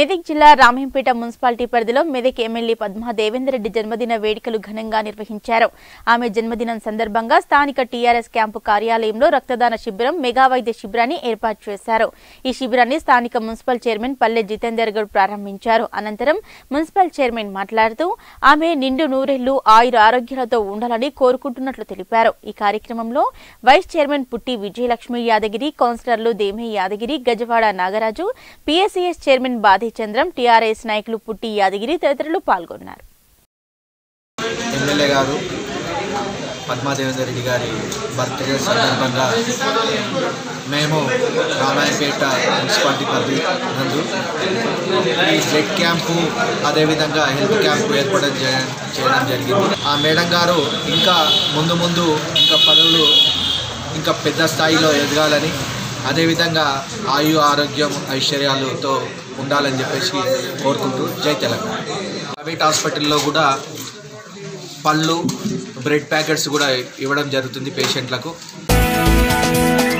మెదక్ జిల్లా రామేంపేట మున్సిపాలిటీ పరిధిలో మెదక్ ఎమ్మెల్యే పద్మా దేవేందర్ రెడ్డి జన్మదిన వేడుకలు ఘనంగా నిర్వహించారు ఆమె జన్మదినం సందర్భంగా స్థానిక టీఆర్ఎస్ క్యాంపు కార్యాలయంలో రక్తదాన శిబిరం మెగా వైద్య శిబిరాన్ని ఏర్పాటు చేశారు ఈ శిబిరాన్ని స్థానిక మున్సిపల్ చైర్మన్ పల్లె జితేందర్ గౌడ్ ప్రారంభించారు అనంతరం మున్సిపల్ చైర్మన్ మాట్లాడుతూ ఆమె నిండు నూరేళ్లు ఆయుర ఆరోగ్యాలతో ఉండాలని కోరుకుంటున్నట్లు తెలిపారు ఈ కార్యక్రమంలో వైస్ చైర్మన్ పుట్టి విజయలక్ష్మి యాదగిరి కౌన్సిలర్లు Deme Yadagiri Gajawada Nagaraju PSCS chairman Badhi Chandram TRS నాయకులు పుట్టి యాదగిరి తదితరులు పాల్గొన్నారు ఎమ్మెల్యే గారు పద్మాదేవేందర్ రెడ్డి గారి బర్త్డే సందర్భంగా మేము రామాయణపేట మున్సిపాలిటీ పరిధి నందు ఈ బ్లడ్ క్యాంపు అదేవిధంగా హెల్త్ క్యాంపు ఏర్పాటు చే- చేయడం జరిగింది ఆ మేడం గారు ఇంకా ముందు ముందు ఇంకా పదవులు ఇంకా పెద్ద స్థాయిలో ఎదగాలని అదేవిధంగా ఆయు ఆరోగ్యం ఐశ్వర్యాలతో ఉండాలని చెప్పేసి కోరుకుంటూ జై తెలంగాణ ప్రైవేట్ హాస్పిటల్లో కూడా పళ్ళు బ్రెడ్ ప్యాకెట్స్ కూడా ఇవ్వడం జరుగుతుంది పేషెంట్లకు